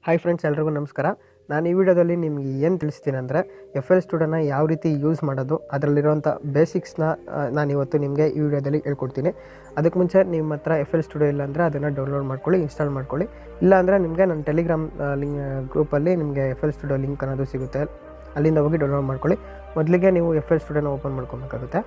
Hi friends ಎಲ್ರಿಗೂ ನಮಸ್ಕಾರ ನಾನು ಈ ವಿಡಿಯೋದಲ್ಲಿ ನಿಮಗೆ ಏನು ತಿಳಿಸ್ತೀನಿ ಅಂದರೆ ಎಫ್ ಎಲ್ ಸ್ಟುಡಿಯೋನ ಯಾವ ರೀತಿ ಯೂಸ್ ಮಾಡೋದು ಅದರಲ್ಲಿರುವಂಥ ಬೇಸಿಕ್ಸ್ನ ನಾನು ಇವತ್ತು ನಿಮಗೆ ಈ ವಿಡಿಯೋದಲ್ಲಿ ಹೇಳ್ಕೊಡ್ತೀನಿ ಅದಕ್ಕೆ ಮುಂಚೆ ನಿಮ್ಮ ಹತ್ರ ಎಫ್ ಎಲ್ ಸ್ಟುಡಿಯೋ ಇಲ್ಲ ಅಂದರೆ ಅದನ್ನು ಡೌನ್ಲೋಡ್ ಮಾಡ್ಕೊಳ್ಳಿ ಇನ್ಸ್ಟಾಲ್ ಮಾಡ್ಕೊಳ್ಳಿ ಇಲ್ಲ ಅಂದರೆ ನಿಮಗೆ ನನ್ನ ಟೆಲಿಗ್ರಾಮ್ ಲಿಂಕ್ ಗ್ರೂಪಲ್ಲಿ ನಿಮಗೆ ಎಫ್ ಎಲ್ ಸ್ಟುಡಿಯೋ ಲಿಂಕ್ ಅನ್ನೋದು ಸಿಗುತ್ತೆ ಅಲ್ಲಿಂದ ಹೋಗಿ ಡೌನ್ಲೋಡ್ ಮಾಡ್ಕೊಳ್ಳಿ ಮೊದಲಿಗೆ ನೀವು ಎಫ್ ಎಲ್ ಸ್ಟುಡಿಯೋನ ಓಪನ್ ಮಾಡ್ಕೊಬೇಕಾಗುತ್ತೆ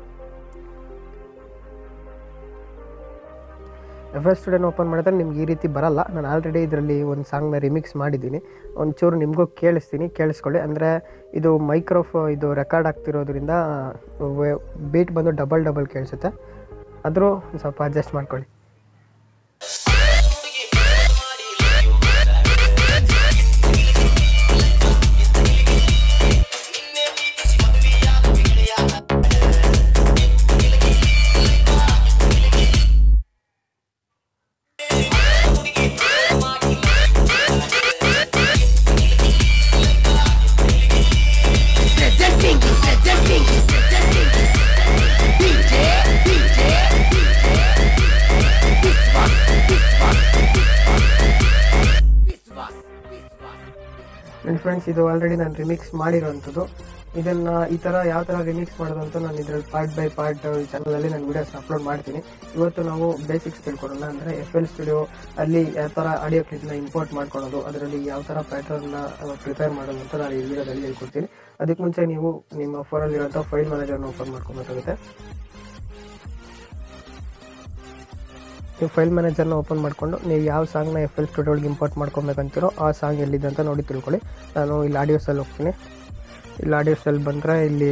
ಎಫ್ ಎಸ್ ಸ್ಟುಡಿಯೋನ ಓಪನ್ ಮಾಡಿದ್ರೆ ನಿಮ್ಗೆ ಈ ರೀತಿ ಬರಲ್ಲ ನಾನು ಆಲ್ರೆಡಿ ಇದರಲ್ಲಿ ಒಂದು ಸಾಂಗ್ನ ರಿಮಿಕ್ಸ್ ಮಾಡಿದ್ದೀನಿ ಒಂಚೂರು ನಿಮಗೂ ಕೇಳಿಸ್ತೀನಿ ಕೇಳಿಸ್ಕೊಳ್ಳಿ ಅಂದರೆ ಇದು ಮೈಕ್ರೋಫೋ ಇದು ರೆಕಾರ್ಡ್ ಆಗ್ತಿರೋದ್ರಿಂದ ಬೀಟ್ ಬಂದು ಡಬಲ್ ಡಬಲ್ ಕೇಳಿಸುತ್ತೆ ಆದರೂ ಒಂದು ಸ್ವಲ್ಪ ಅಡ್ಜಸ್ಟ್ ಮಾಡ್ಕೊಳ್ಳಿ presenting, presenting, presenting. DJ, DJ, DJ. This one, this one, this one, this one. ನನ್ನ ಫ್ರೆಂಡ್ಸ್ ಇದು ಆಲ್ರೆಡಿ ನಾನು ರಿಮಿಕ್ಸ್ ಮಾಡಿರೋವಂಥದ್ದು ಇದನ್ನು ಈ ಥರ ಯಾವ ಥರ ರಿಮಿಕ್ಸ್ ಮಾಡೋದು ಅಂತ ನಾನು ಇದರಲ್ಲಿ ಪಾರ್ಟ್ ಬೈ ಪಾರ್ಟ್ ಚಾನಲಲ್ಲಿ ನಾನು ವೀಡಿಯೋಸ್ನ ಅಪ್ಲೋಡ್ ಮಾಡ್ತೀನಿ ಇವತ್ತು ನಾವು ಬೇಸಿಕ್ಸ್ ತಿಳ್ಕೊಳ್ಳೋಣ ಅಂದರೆ ಎಫ್ ಎಲ್ ಸ್ಟುಡಿಯೋ ಅಲ್ಲಿ ಯಾವ ಥರ ಆಡಿಯೋ ಕ್ಲಿಪ್ನ ಇಂಪೋರ್ಟ್ ಮಾಡ್ಕೊಳ್ಳೋದು ಅದರಲ್ಲಿ ಯಾವ ಥರ ಪ್ಯಾಟರ್ನ್ನ ಪ್ರಿಪೇರ್ ಮಾಡೋದು ಅಂತ ನಾನು ಈ ವಿಡಿಯೋದಲ್ಲಿ ಹೇಳ್ಕೊಡ್ತೀನಿ ಅದಕ್ಕೆ ಮುಂಚೆ ನೀವು ನಿಮ್ಮ ಫೋನಲ್ಲಿರೋಂಥ ಫೈಲ್ ಮ್ಯಾನೇಜರ್ನ ಓಪನ್ ಮಾಡ್ಕೊಬೇಕಾಗುತ್ತೆ ನೀವು ಫೈಲ್ ಮ್ಯಾನೇಜರ್ನ ಓಪನ್ ಮಾಡಿಕೊಂಡು ನೀವು ಯಾವ ಸಾಂಗ್ನ ಎಫ್ ಎಲ್ ಸ್ಟುಡಿಯೋ ಒಳಗೆ ಇಂಪೋರ್ಟ್ ಮಾಡ್ಕೊಬೇಕಂತೀರೋ ಆ ಸಾಂಗ್ ಎಲ್ಲಿದೆ ಅಂತ ನೋಡಿ ತಿಳ್ಕೊಳ್ಳಿ ನಾನು ಇಲ್ಲಿ ಆಡಿಯೋಸಲ್ಲಿ ಹೋಗ್ತೀನಿ ಇಲ್ಲಿ ಆಡಿಯೋಸಲ್ಲಿ ಬಂದರೆ ಇಲ್ಲಿ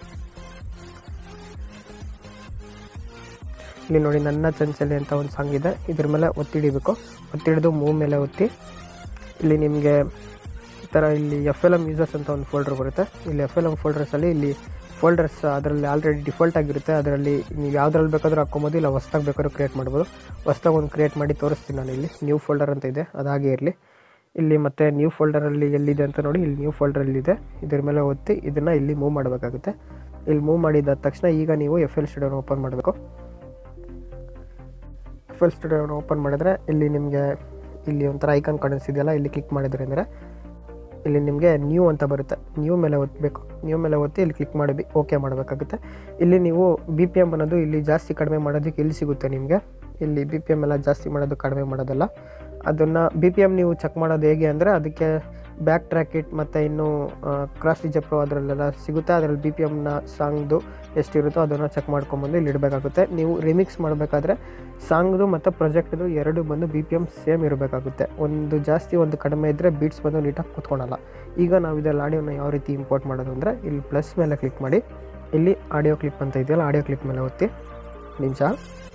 ಇಲ್ಲಿ ನೋಡಿ ನನ್ನ ಚಂಚಲಿ ಅಂತ ಒಂದು ಸಾಂಗ್ ಇದೆ ಇದ್ರ ಮೇಲೆ ಒತ್ತಿಡಿಬೇಕು ಒತ್ತಿಡಿದು ಮೂವ್ ಮೇಲೆ ಒತ್ತಿ ಇಲ್ಲಿ ನಿಮಗೆ ಈ ಥರ ಇಲ್ಲಿ ಎಫ್ ಎಲ್ ಎಮ್ ಯೂಸರ್ಸ್ ಅಂತ ಒಂದು ಫೋಲ್ಡರ್ ಬರುತ್ತೆ ಇಲ್ಲಿ ಎಫ್ ಎಲ್ ಎಮ್ ಫೋಲ್ಡರ್ಸಲ್ಲಿ ಇಲ್ಲಿ ಫೋಲ್ಡರ್ಸ್ ಅದರಲ್ಲಿ ಆಲ್ರೆಡಿ ಡಿಫಾಲ್ಟ್ ಆಗಿರುತ್ತೆ ಅದರಲ್ಲಿ ನೀವು ಯಾವ್ದ್ರಲ್ಲಿ ಬೇಕಾದ್ರೂ ಹಾಕ್ಕೊಬೋದು ಇಲ್ಲ ಹೊಸ್ದಾಗಿ ಬೇಕಾದ್ರೂ ಕ್ರಿಯೇಟ್ ಮಾಡ್ಬೋದು ಹೊಸ್ದಾಗಿ ಒಂದು ಕ್ರಿಯೇಟ್ ಮಾಡಿ ತೋರಿಸ್ತೀನಿ ನಾನು ಇಲ್ಲಿ ನ್ಯೂ ಫೋಲ್ಡರ್ ಅಂತ ಇದೆ ಅದಾಗೆ ಇರಲಿ ಇಲ್ಲಿ ಮತ್ತೆ ನ್ಯೂ ಫೋಲ್ಡರಲ್ಲಿ ಎಲ್ಲಿದೆ ಅಂತ ನೋಡಿ ಇಲ್ಲಿ ನ್ಯೂ ಫೋಲ್ಡರಲ್ಲಿದೆ ಇದ್ರ ಮೇಲೆ ಒತ್ತಿ ಇದನ್ನು ಇಲ್ಲಿ ಮೂವ್ ಮಾಡಬೇಕಾಗುತ್ತೆ ಇಲ್ಲಿ ಮೂವ್ ಮಾಡಿದ ತಕ್ಷಣ ಈಗ ನೀವು ಎಫ್ ಎಲ್ ಸ್ಟುಡಿಯೋನ ಓಪನ್ ಮಾಡಬೇಕು ಎಫ್ ಎಲ್ ಸ್ಟುಡಿಯೋನ ಓಪನ್ ಮಾಡಿದ್ರೆ ಇಲ್ಲಿ ನಿಮಗೆ ಇಲ್ಲಿ ಒಂಥರ ಐಕಾನ್ ಕಾಣಿಸ್ತಿದೆಯಲ್ಲ ಇಲ್ಲಿ ಕ್ಲಿಕ್ ಮಾಡಿದ್ರೆ ಅಂದರೆ ಇಲ್ಲಿ ನಿಮಗೆ ನ್ಯೂ ಅಂತ ಬರುತ್ತೆ ನ್ಯೂ ಮೇಲೆ ಒತ್ತಬೇಕು ನ್ಯೂ ಮೇಲೆ ಒತ್ತಿ ಇಲ್ಲಿ ಕ್ಲಿಕ್ ಮಾಡಿ ಓಕೆ ಮಾಡಬೇಕಾಗುತ್ತೆ ಇಲ್ಲಿ ನೀವು ಬಿ ಪಿ ಎಮ್ ಅನ್ನೋದು ಇಲ್ಲಿ ಜಾಸ್ತಿ ಕಡಿಮೆ ಮಾಡೋದಕ್ಕೆ ಇಲ್ಲಿ ಸಿಗುತ್ತೆ ನಿಮಗೆ ಇಲ್ಲಿ ಬಿ ಪಿ ಎಮ್ ಎಲ್ಲ ಜಾಸ್ತಿ ಮಾಡೋದು ಕಡಿಮೆ ಮಾಡೋದಲ್ಲ ಅದನ್ನು ಬಿ ಪಿ ಎಮ್ ನೀವು ಚೆಕ್ ಮಾಡೋದು ಹೇಗೆ ಅಂದರೆ ಅದಕ್ಕೆ ಬ್ಯಾಕ್ ಟ್ರ್ಯಾಕ್ ಇಟ್ ಮತ್ತು ಇನ್ನು ಕ್ರಾಸ್ ಡಿಜೆ ಪ್ರೋ ಅದರಲ್ಲೆಲ್ಲ ಸಿಗುತ್ತೆ ಅದರಲ್ಲಿ ಬಿ ಪಿ ಎಮ್ನ ಸಾಂಗ್ದು ಎಷ್ಟಿರುತ್ತೋ ಅದನ್ನು ಚೆಕ್ ಮಾಡ್ಕೊಂಬಂದು ಇಲ್ಲಿ ಇಡಬೇಕಾಗುತ್ತೆ ನೀವು ರಿಮಿಕ್ಸ್ ಮಾಡಬೇಕಾದ್ರೆ ಸಾಂಗ್ದು ಮತ್ತು ಪ್ರೊಜೆಕ್ಟ್ದು ಎರಡು ಬಂದು ಬಿ ಪಿ ಎಮ್ ಸೇಮ್ ಇರಬೇಕಾಗುತ್ತೆ ಒಂದು ಜಾಸ್ತಿ ಒಂದು ಕಡಿಮೆ ಇದ್ದರೆ ಬೀಟ್ಸ್ ಬಂದು ನೀಟಾಗಿ ಕೂತ್ಕೊಳಲ್ಲ ಈಗ ನಾವು ಇದರಲ್ಲಿ ಆಡಿಯೋನ ಯಾವ ರೀತಿ ಇಂಪೋರ್ಟ್ ಮಾಡೋದು ಅಂದರೆ ಇಲ್ಲಿ ಪ್ಲಸ್ ಮೇಲೆ ಕ್ಲಿಕ್ ಮಾಡಿ ಇಲ್ಲಿ ಆಡಿಯೋ ಕ್ಲಿಪ್ ಅಂತ ಇದೆಯಲ್ಲ ಆಡಿಯೋ ಕ್ಲಿಪ್ ಮೇಲೆ ಒತ್ತಿ ನಿಮಿಷ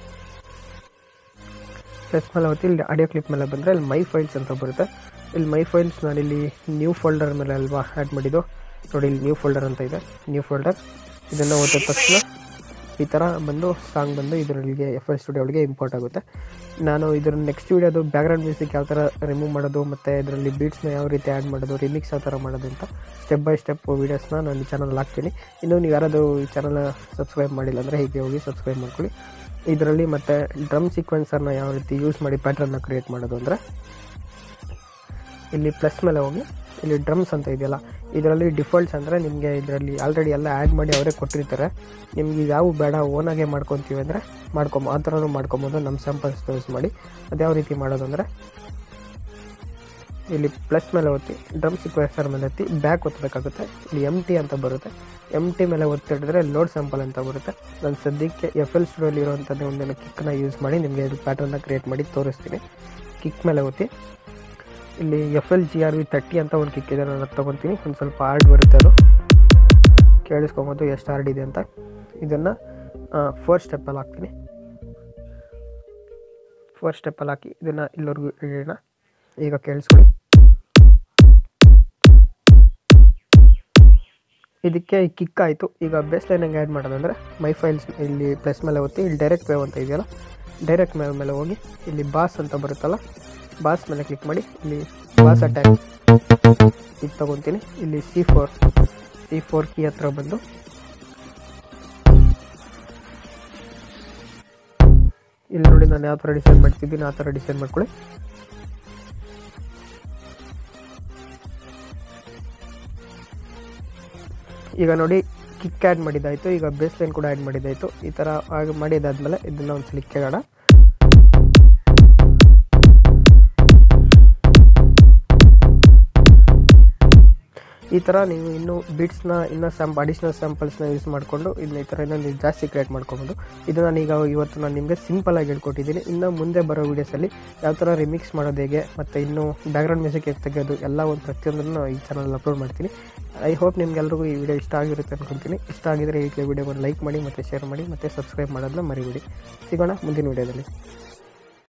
ಪ್ಲಸ್ ಮೇಲೆ ಒತ್ತಿ ಇಲ್ಲಿ ಆಡಿಯೋ ಕ್ಲಿಪ್ ಮೇಲೆ ಬಂದರೆ ಇಲ್ಲಿ ಮೈ ಫೈಲ್ಸ್ ಅಂತ ಬರುತ್ತೆ ಇಲ್ಲಿ ಮೈ ಫೈಲ್ಸ್ ನಾನಿಲ್ಲಿ ನ್ಯೂ ಫೋಲ್ಡರ್ ಮೇಲೆ ಅಲ್ವಾ ಆ್ಯಡ್ ಮಾಡಿದ್ದು ನೋಡಿ ಇಲ್ಲಿ ನ್ಯೂ ಫೋಲ್ಡರ್ ಅಂತ ಇದೆ ನ್ಯೂ ಫೋಲ್ಡರ್ ಇದನ್ನು ಓದಿದ ತಕ್ಷಣ ಈ ಥರ ಬಂದು ಸಾಂಗ್ ಬಂದು ಇದರೊಳಗೆ ಎಫ್ ಎಲ್ ಸ್ಟುಡಿಯೋ ಒಳಗೆ ಇಂಪೋರ್ಟ್ ಆಗುತ್ತೆ ನಾನು ಇದರ ನೆಕ್ಸ್ಟ್ ವೀಡಿಯೋದು ಬ್ಯಾಕ್ಗ್ರೌಂಡ್ ಮ್ಯೂಸಿಕ್ ಯಾವ ಥರ ರಿಮೂವ್ ಮಾಡೋದು ಮತ್ತು ಇದರಲ್ಲಿ ಬೀಟ್ಸ್ನ ಯಾವ ರೀತಿ ಆ್ಯಡ್ ಮಾಡೋದು ರಿಮಿಕ್ಸ್ ಯಾವ ಥರ ಮಾಡೋದು ಅಂತ ಸ್ಟೆಪ್ ಬೈ ಸ್ಟೆಪ್ ವೀಡಿಯೋಸ್ನ ನಾನು ಈ ಚಾನಲ್ ಹಾಕ್ತೀನಿ ಇನ್ನು ನೀವು ಯಾರಾದರೂ ಈ ಚಾನಲ್ ಸಬ್ಸ್ಕ್ರೈಬ್ ಮಾಡಿಲ್ಲ ಅಂದರೆ ಹೀಗೆ ಹೋಗಿ ಸಬ್ಸ್ಕ್ರೈಬ್ ಮಾಡ್ಕೊಳ್ಳಿ ಇದರಲ್ಲಿ ಮತ್ತು ಡ್ರಮ್ ಸೀಕ್ವೆನ್ಸರ್ನ ಯಾವ ರೀತಿ ಯೂಸ್ ಮಾಡಿ ಪ್ಯಾಟ್ರನ್ನ ಕ್ರಿಯೇಟ್ ಮಾಡೋದು ಅಂದರೆ ಇಲ್ಲಿ ಪ್ಲಸ್ ಮೇಲೆ ಹೋಗಿ ಇಲ್ಲಿ ಡ್ರಮ್ಸ್ ಅಂತ ಇದೆಯಲ್ಲ ಇದರಲ್ಲಿ ಡಿಫಾಲ್ಟ್ಸ್ ಅಂದರೆ ನಿಮಗೆ ಇದರಲ್ಲಿ ಆಲ್ರೆಡಿ ಎಲ್ಲ ಆ್ಯಡ್ ಮಾಡಿ ಅವರೇ ಕೊಟ್ಟಿರ್ತಾರೆ ನಿಮ್ಗೆ ಯಾವ ಬೇಡ ಓನಾಗೆ ಮಾಡ್ಕೊತೀವಿ ಅಂದರೆ ಮಾಡ್ಕೊಬೋ ಆ ಥರನೂ ಮಾಡ್ಕೊಬೋದು ನಮ್ಮ ಸ್ಯಾಂಪಲ್ಸ್ ಯೂಸ್ ಮಾಡಿ ಅದು ಯಾವ ರೀತಿ ಮಾಡೋದು ಅಂದರೆ ಇಲ್ಲಿ ಪ್ಲಸ್ ಮೇಲೆ ಒತ್ತಿ ಡ್ರಮ್ ಸಿಕ್ವೆನ್ಸರ್ ಮೇಲೆ ಒತ್ತಿ ಬ್ಯಾಕ್ ಒತ್ತಬೇಕಾಗುತ್ತೆ ಇಲ್ಲಿ ಎಮ್ ಟಿ ಅಂತ ಬರುತ್ತೆ ಎಮ್ ಟಿ ಮೇಲೆ ಒತ್ತಿಡಿದ್ರೆ ಲೋಡ್ ಸ್ಯಾಂಪಲ್ ಅಂತ ಬರುತ್ತೆ ನಾನು ಸದ್ಯಕ್ಕೆ ಎಫ್ ಎಲ್ ಸ್ಟುಡಿಯೋಲಿ ಇರುವಂಥದ್ದು ಒಂದಿನ ಕಿಕ್ನ ಯೂಸ್ ಮಾಡಿ ನಿಮಗೆ ಇದು ಪ್ಯಾಟರ್ನ ಕ್ರಿಯೇಟ್ ಮಾಡಿ ತೋರಿಸ್ತೀನಿ ಕಿಕ್ ಮೇಲೆ ಒತ್ತಿ ಇಲ್ಲಿ F L G R V thirty ಅಂತ ಒಂದು ಕಿಕ್ ಇದೆ ನಾನು ಅದು ತೊಗೊತೀನಿ ಒಂದು ಸ್ವಲ್ಪ ಹಾರ್ಡ್ ಬರುತ್ತೆ ಅದು ಕೇಳಿಸ್ಕೊಬೋದು ಎಷ್ಟು ಹಾರ್ಡ್ ಇದೆ ಅಂತ ಇದನ್ನು ಫೋರ್ ಸ್ಟೆಪ್ಪಲ್ಲಿ ಹಾಕ್ತೀನಿ ಫೋರ್ ಸ್ಟೆಪ್ಪಲ್ಲಿ ಹಾಕಿ ಇದನ್ನು ಇಲ್ಲವರೆಗೂ ಇಡೋಣ ಈಗ ಕೇಳಿಸ್ಕೊಳ್ಳಿ ಇದಕ್ಕೆ ಕಿಕ್ ಆಯಿತು ಈಗ ಬೇಸ್ ಲೈನ್ ಹೆಂಗೆ ಆ್ಯಡ್ ಮಾಡೋದಂದರೆ ಮೈ ಫೈಲ್ಸ್ ಇಲ್ಲಿ ಪ್ಲಸ್ ಮೇಲೆ ಒತ್ತಿ ಇಲ್ಲಿ ಡೈರೆಕ್ಟ್ ವೇವ್ ಅಂತ ಇದೆಯಲ್ಲ ಡೈರೆಕ್ಟ್ ವೇವ್ ಮೇಲೆ ಹೋಗಿ ಇಲ್ಲಿ ಬಾಸ್ ಅಂತ ಬರುತ್ತಲ್ಲ ಬಾಸ್ ಮೇಲೆ ಕ್ಲಿಕ್ ಮಾಡಿ ಇಲ್ಲಿ ಬಾಸ್ ಅಟ್ಯಾಕ್ ಇದು ತೊಗೊತೀನಿ ಇಲ್ಲಿ C four C four key ಹತ್ರ ಬಂದು ಇಲ್ಲಿ ನೋಡಿ ನಾನು ಯಾವ ಥರ ಡಿಸೈನ್ ಮಾಡ್ತಿದ್ದೀನಿ ಆ ಥರ ಡಿಸೈನ್ ಮಾಡ್ಕೊಳ್ಳಿ ಈಗ ನೋಡಿ ಕಿಕ್ ಆ್ಯಡ್ ಮಾಡಿದ್ದಾಯಿತು ಈಗ ಬೇಸ್ ಲೈನ್ ಕೂಡ ಆ್ಯಡ್ ಮಾಡಿದ್ದಾಯಿತು ಈ ಥರ ಆಗಿ ಮಾಡಿದಾದ್ಮೇಲೆ ಇದನ್ನು ಒಂದು ಸಲ ಕೇಳೋಣ ಈ ಥರ ನೀವು ಇನ್ನೂ ಬೀಟ್ಸ್ನ ಇನ್ನೂ ಸ್ಯಾಂಪ್ ಅಡಿಷ್ನಲ್ ಸ್ಯಾಂಪಲ್ಸ್ನ ಯೂಸ್ ಮಾಡಿಕೊಂಡು ಇದನ್ನ ಈ ಥರ ಇನ್ನೂ ನೀವು ಜಾಸ್ತಿ ಕ್ರಿಯೇಟ್ ಮಾಡ್ಕೊಬೋದು ಇದು ನಾನು ಈಗ ಇವತ್ತು ನಾನು ನಿಮಗೆ ಸಿಂಪಲಾಗಿ ಹೇಳ್ಕೊಟ್ಟಿದ್ದೀನಿ ಇನ್ನು ಮುಂದೆ ಬರೋ ವೀಡಿಯೋಸಲ್ಲಿ ಯಾವ ಥರ ರಿಮಿಕ್ಸ್ ಮಾಡೋದು ಹೇಗೆ ಮತ್ತು ಇನ್ನೂ ಬ್ಯಾಕ್ಗ್ರೌಂಡ್ ಮ್ಯೂಸಿಕ್ ಹೇಗೆ ತೆಗೆಯೋದು ಎಲ್ಲ ಒಂದು ಪ್ರತಿಯೊಂದನ್ನು ಈ ಚಾನಲ್ ಅಪ್ಲೋಡ್ ಮಾಡ್ತೀನಿ ಐ ಹೋಪ್ ನಿಮ್ಗೆಲ್ರಿಗೂ ಈ ವಿಡಿಯೋ ಇಷ್ಟ ಆಗಿರುತ್ತೆ ಅನ್ಕೊತೀನಿ ಇಷ್ಟ ಆಗಿದ್ರೆ ಈ ವಿಡಿಯೋವನ್ನು ಲೈಕ್ ಮಾಡಿ ಮತ್ತು ಶೇರ್ ಮಾಡಿ ಮತ್ತು ಸಬ್ಸ್ಕ್ರೈಬ್ ಮಾಡೋದನ್ನ ಮರಿಬೇಡಿ ಸಿಗೋಣ ಮುಂದಿನ ವಿಡಿಯೋದಲ್ಲಿ